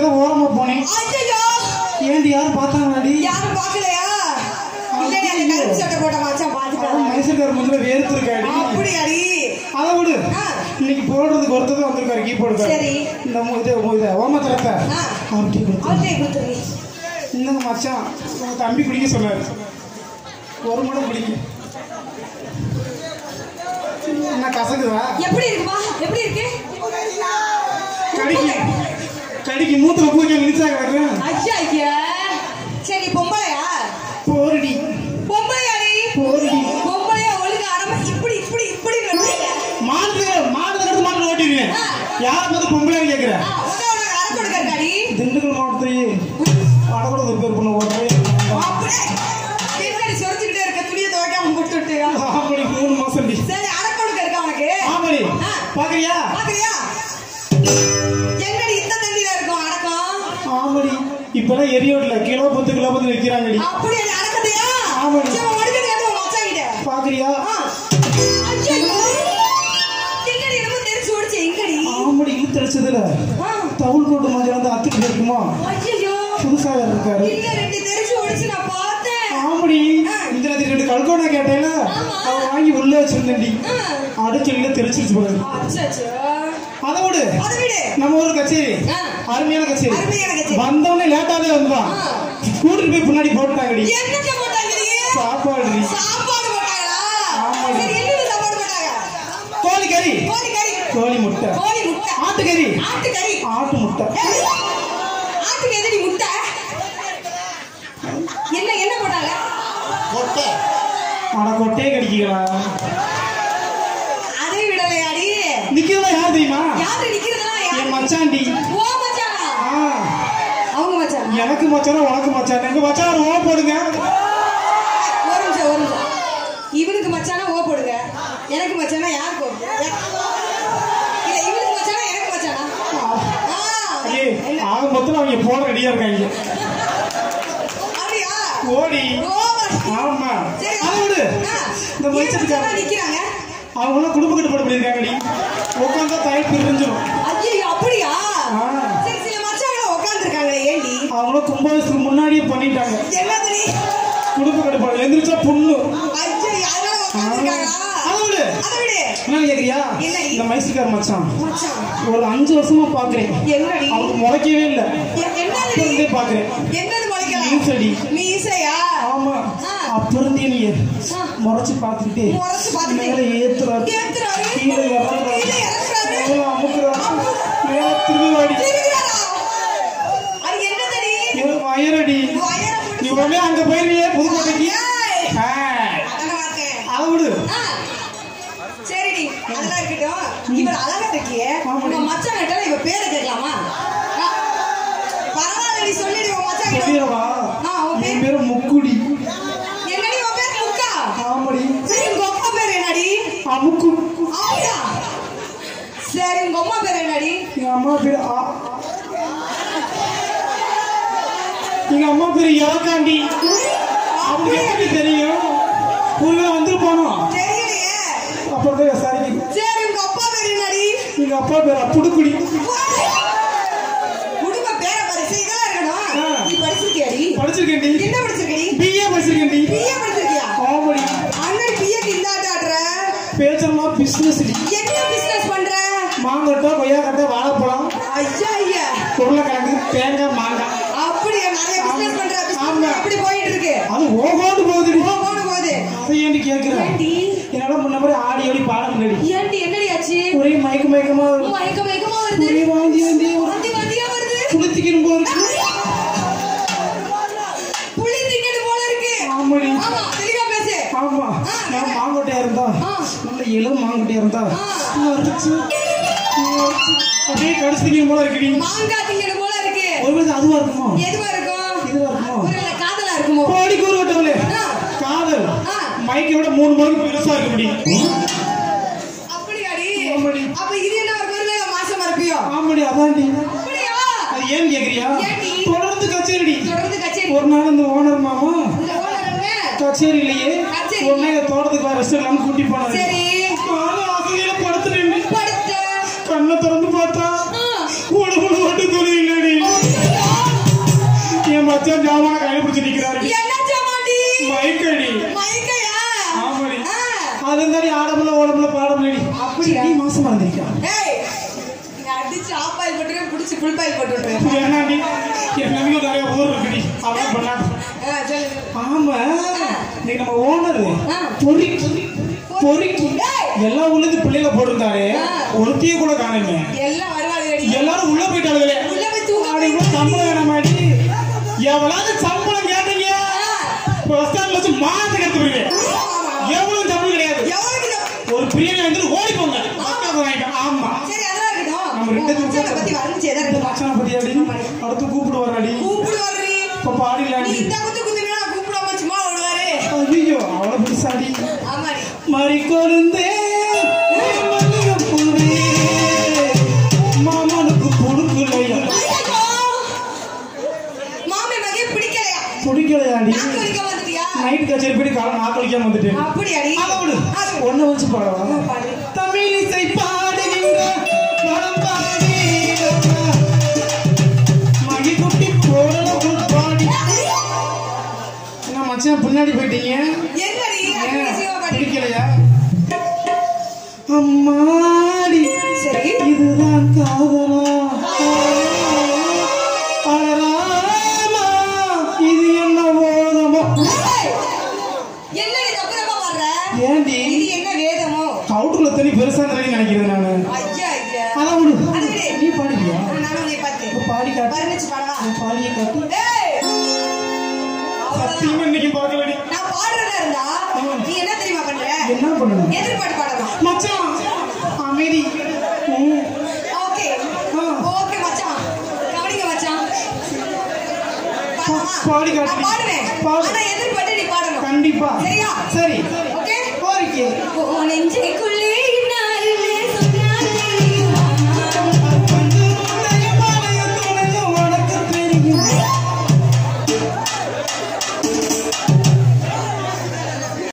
தான் ஓரமா போனேன் ஐயோ ஏண்டி யாரும் பார்த்தாங்களாடி யாரும் பார்க்கலையா இல்லடி அந்த கருப்பு சட்டை போட்ட மச்சான் பாத்துட்டாங்க மைசூர்கார் முதல்ல வேர்த்திருக்காடி அப்படியாடி அதை விடு ஆ. இன்னைக்கு போடுறதுக்கு ஒருத்தர் தான் வந்திருக்காரு கீபோர்டு சரி. இந்த மு- இது மு- இது ஓமத்திரத்தை ஆ. அப்படி கொடுத்து அவர்கிட்ட கொடுத்துருங்க இன்னும் மச்சான் உங்க தம்பி குடிக்க சொன்னாரு ஒரு முடம் குடிக்க என்ன கசக்குதா எப்படி இருக்குப்பா எப்படி இருக்கு கடிக்கு கடிக்கு மூத்துல பூஜை மினிச்சா கிடக்கும் ஐயா ஐயா சரி பொம்பளையா போரடி பொம்பளையாடி போரடி பொம்பளையா ஒழுங்கு அடம இப்படி இப்படி இப்படி நடந்துக்க. மாடு மாடு எடுத்து மாடு ஓட்டிடுவேன் ஆ. யாரை பார்த்து பொம்பளைன்னு கேட்கிறேன் ஆ, உன்னை உனக்கு அரை கொடுக்கறதாடி திண்டுக்கல் மாவட்டத்திலேயே அடக்கூட ரிப்பேர் பண்ண ஓட்டவே அப்படியே பின்னாடி சொரிச்சுக்கிட்டே இருக்க துணியை துவைக்காம கொடுத்துட்டு ஆம்படி மூணு மாசம் டி சரி அரை கொடுக்க இருக்கா உனக்கு ஆம்படி ஆ. பாக்குறியா பாக்குறியா எங்கடி இந்த தண்ணியில இருக்கும் அடக்கம் ஆம்படி இப்பெல்லாம் எரியோட்ல கிலோ பத்து கிலோ பத்து விற்கிறாங்கடி அப்படி அது அடக்கத்தையா ஆமாடி. சரி ஒடுக்கடி அது உன் மச்சான் கிட்ட பாக்குறியா ஆ. ஐயையோ. எங்கடி என்னமோ தெரிச்சு ஓடிச்சு எங்கடி ஆம்படி இழுத்தடிச்சதுல ஆ. தவுள் கோட்டு மாதிரி வந்து அத்துக்கிட்டு இருக்குமா ஐயையோ. புதுசா வேற இருக்காரு இல்ல ரெண்டு தெரிச்சு ஓடிச்சு நான் பார்த்தேன் ஆம்படி இந்த நேரத்துக்கு ரெண்டு கல்கோனா கேட்டேல ஆமா. அவன் வாங்கி உள்ள வச்சிருந்தேன்டி ஆ. அடுக்கல்ல தெரிச்சிருச்சு போல அச்சச்சோ. அதை விடு அதை விடு நம்ம ஊர் கச்சேரி ஆ. அருமையான கச்சேரி அருமையான கச்சேரி. வந்தவனே லேட்டாவே வந்தான் ஆ. கூட்டிட்டு போய் பின்னாடி போட்டாங்கடி என்னத்த போட்டாங்கடி சாப்பாடு சாப்பாடு போட்டாங்களா ஆமாடி. சரி என்னது சாப்பாடு போட்டாங்க கோழி கறி கோழி கறி கோழி முட்டை கோழி முட்டை ஆட்டுக்கறி ஆட்டுக்கறி ஆட்டு முட்டை ஏய், ஆட்டுக்கு எதுடி முட்டை என்ன என்ன போட்டாங்க ஆனா கொட்டையே கடிக்கிறா அதை விடலையாடி நிக்கிறதா யார் தெரியுமா யாரு நிக்கிறதுனா என் யாரு மச்சான்டி ஓ மச்சானா ஆ, அவங்க மச்சானா எனக்கு மச்சானா உனக்கு மச்சான் எங்க மச்சான் ஒரு ஓ போடுங்க ஒரு நிமிஷம் ஒரு நிமிஷம் இவனுக்கு மச்சானா ஓ போடுங்க எனக்கு மச்சானா யாருக்கு ஓ? இல்ல இவனுக்கு மச்சானா எனக்கு மச்சானா ஆ, ஐயே, ஆக மொத்தம் அவங்க போட ரெடியா இருக்காங்க அப்படியா ஓடி ஓ மச்சான். ஆமா சரி அதை விடு ஆ, இந்த ஏன் மச்சானா மைச்சத்துக்காக நிக்கிறாங்க அவங்க எல்லாம் குடும்ப கட்டுப்பாடு பண்ணிருக்காங்கடி உட்காந்தா தயல் பிரிஞ்சிடும் ஐயோ அப்படியா ஆ. சரி சில மச்சாங்க உட்காந்துருக்காங்களே ஏண்டி அவங்களும் கும்பாபிஷத்துக்கு முன்னாடியே பண்ணிட்டாங்க என்னதுடி குடும்ப கட்டுப்பாடு எந்திரிச்சா புண்ணு ஐயோ அதனால உட்காந்துருக்காங்களா அதை விடு அதை விடு என்ன கேக்குறியா என்னடி? இந்த மைசூர்கார் மச்சான் மச்சான் ஒரு அஞ்சு வருஷமா பாக்குறேன் என்னடி அவனுக்கு முளைக்கவே இல்ல எ- என்னதுடி அப்ப இருந்தே பாக்குறேன் என்னது முளைக்கலாம் மீசடி மீசையா ஆமா ஆ. அப்ப இருந்தே நீ ஆ. முறைச்சு பாத்துக்கிட்டே முறைச்சு பார்த்துக்கிட்டே. மேல ஏத்துறாரு ஏத்துறாரு. கீழே இறங்குறாரு கீழே இறங்குறாரு. மேல அமுக்குறாரு மேல திருவாடி திரும்புறாரா? அது என்னதடி? வயரடி வயரை போட்டு நீ உடனே அங்க போயிருவியே புதுக்கோட்டைக்கு ஏய், ஆ, அழகா இருக்கேன். அதை விடு ஆ, சரிடி அதெல்லாம் இருக்கட்டும் இவர் அழகா இருக்கியே ஆமாடி. உங்க மச்சான் கிட்ட இவ பேரை கேட்கலாமா ஆ, பரவாயில்ல நீ சொல்லிடு உன் மச்சான் கிட்ட சொல்லிடவா ஆ, உன் என் பேர் பேரு முக்குடி என்னடி உன் பேர் முக்கா ஆமாடி சரி உங்க அப்பா பேர் என்னடி அமுக்கு ஆயா சரி உங்க அம்மா பேர் என்னடி எங்க அம்மா பேரு ஆ எங்க அம்மா பேரு யாக்காண்டி அவனுக்கு எப்படி தெரியும் ஒருவேளை வந்துருப்பானோ தெரியலையே அப்புறம் தான் விசாரிக்கு சரி உங்க அப்பா பேர் என்னடி எங்க அப்பா பேரு அப்புடுக்குடி குடும்ப பேர பரிசு இதெல்லாம் இருக்கணும் ஆ. நீ படிச்சிருக்கியாடி படிச்சிருக்கேன்டி என்ன படிச்சிருக்கடி பிஏ படிச்சிருக்கேன்டி பிஏ படிச்சிருக்கியா ஆமாடி அண்ணன் பிஏக்கு இந்தாட்ட ஆடுற பேச்செல்லாம் பிசினஸ் என்ன பிசினஸ் பண்ற மாங்கட்டை கொய்யாக்கட்டை வாழைப்பழம் ஐயா ஐயா உருளைக்கிழங்கு தேங்காய் மாங்காய் அப்படியா நிறைய பிசினஸ் பண்ற ஆமா. பிசினஸ் எப்படி போயிட்டு இருக்கு அது ஓகோண்டு போகுதுடி போ போடு போகுது அதை ஏன்டி கேட்கிறேன் ஏண்டி என்னால முன்ன மாதிரி ஆடி ஆடி பாட முடியடி ஏண்டி என்னடி ஆச்சு ஒரே மயக்க மயக்கமா வருது. மயக்க மயக்கமா வருது ஒரே வாந்தி வாந்தி வாந்தி வாந்தியா வருது குளித்திக்கணும் போல இருக்கு புளி திங்கது போல இருக்கு ஆமாடி ஆமா தெளிவா பேசு ஆமா நான் மாங்கொட்டையா இருந்தா ஆ. நல்ல இளம் மாங்கொட்டையா இருந்தா ஆ. அரைச்சு, அரைச்சு, அப்படியே கடிச்சிக்கணும் போல இருக்குடி மாங்காய் திங்கது போல இருக்கு ஒருவேளை அதுவா இருக்குமோ எதுவா இருக்கும் இதுவா இருக்குமோ ஒருவேளை காதலா இருக்குமோ கோடி கூறு வட்டவளே ஆ. காதல் ஆ. மைக்கை விட மூணு மணிக்கு பெருசா இருக்குடி அப்படியாடி ஆமாடி. அப்ப இது என்ன ஒரு ஒருவேளை மாசம் மறப்பியோ ஆமாடி அதான்டி அப்படியா அது ஏன் கேக்குறியா ஏன்டி? தொடர்ந்து கச்சேரிடி தொடர்ந்து கச்சேரி ஒரு நாள் இந்த ஓனர் மாமா இந்த ஓனர் என்ன? கச்சேரியிலேயே கச்சேரி. ஒரு நாள் தோட்டத்துக்கு வர ரெஸ்ட் இல்லாம கூட்டி போனாரு சரி நானும் ஆசையில படுத்துட்டேன் படுத்த கண்ணை திறந்து பார்த்தா ஆ. உடம்புல மட்டும் துணி இல்லடி ஐயோ. மச்சான் ஜாமான கையில பிடிச்சு நிக்கிறாரு என்ன ஜமாண்டி மைக்கடி மைக்கையா ஆமாடி. ஆ. அதந்தாடி ஆடமுல ஓடமுல பாடமுலடி அப்படியா? நீ மாசமா இருந்திருக்கா ஏய் நீ அடிச்சு ஆப்பாயில் போட்டுக்க புடிச்சு புல் பாயில் போட்டு விட்டுருவேன் என்னடி என் நம்பிக்கை நிறைய ஊர் இருக்குடி அவன் பண்ணாங்க ஆ, சொல்லு சொல்லு. ஆமா இன்னைக்கு நம்ம ஓனர் ஆ. பொறுக்கி பொறுக்கி ஏய். எல்லா உள்ளது பிள்ளைல போட்டிருந்தாரு ஆ. ஒருத்திய கூட காணுங்க எல்லாம் வருவாளுடி எல்லாரும் உள்ள போயிட்டாளுங்களே உள்ள போய் தூங்க அப்படி கூட சம்பளம் வேணாமாடி எவ்வளவு சம்பளம் கேட்டீங்க பஸ் ஸ்டாண்ட்ல வச்சு மாசம் கட்டு போயிருவேன் எவ்வளவு சம்பளம் கிடையாது எவ்வளவுக்கு இந்த- ஒரு பிரியாணி வந்து ஓடி போங்க பக்காவது வாங்கிட்டேன் ஆமா சரி அதெல்லாம் இருக்கட்டும் நம்ம ரெண்டு உன் மச்சானை பத்தி வர்ணிச்சு எதாவது இந்த ரெண்டு மச்சான பத்தி அடி அடுத்து கூப்பிடு வராடி கூப்பிடு வர்றி இப்ப நீ பாடிலாடி இந்த குத்து குத்துனா நான் கூப்பிடாம சும்மா விடுவாரு ஐயோ அவ்வளவு பெருசாடி ஆமாடி மறி கொழுந்தே மல்லிகைப்பூவே மாமனுக்கு பொடுக்கலையா ஐயோ! மாமி மகே பிடிக்கலையா பிடிக்கலையாடி நாக்கு வலிக்க வந்துட்டியா நைட் கச்சேரி போய் காலம் நாக்களிக்காம வந்துட்டேன் அப்படியாடி அதை விடு அது ஒன்ன வச்சு பாடவா பாடு. தமிழ் இசை பாடுகின்ற வளம் பாடுகின்ற மகிக்குட்டி போடல பாடி என்ன மச்சான் பின்னாடி போயிட்டீங்க என்னடி ஏன்? அப்படி சிவா பாடி பிடிக்கலையா அம்மாடி சரி இதுதான் காதலா அடராமா இது என்ன போதமோ ஏய்! என்னடி தப்புறமா வர்ற ஏண்டி இது என்ன வேதமோ கவுட்டுக்குள்ள தண்ணி பெருசா தண்ணி நினைக்கிறேன் நானு ஐயா ஐயா அதான் விடு அது விடு. நீ பாடுவியா நானும் உன்னை பார்த்தேன் இப்ப பாடி காட்டு வர்ணிச்சு பாடவா உன் பாடியை காட்டு ஏய்! அவ்வளவுதான். சத்தியமா இன்னைக்கு பார்க்கலடி நான் பாடுறதா இருந்தா நீ என்ன தெரியுமா பண்ற என்ன பண்ணணும் எதிர்பார்த்து பாடலாம் மச்சான் அமைதி ம். ஓகே ஆ. ஓகே மச்சான் கவனிங்க மச்சான் பாடலாமா? பாடி காட்டு. நான் பாடுவேன் பாடு. ஆனா எதிர்பார்த்து நீ பாடணும் கண்டிப்பா சரியா? சரி ஓகே கோரிக்கை உன் நெஞ்சுக்குள்ளே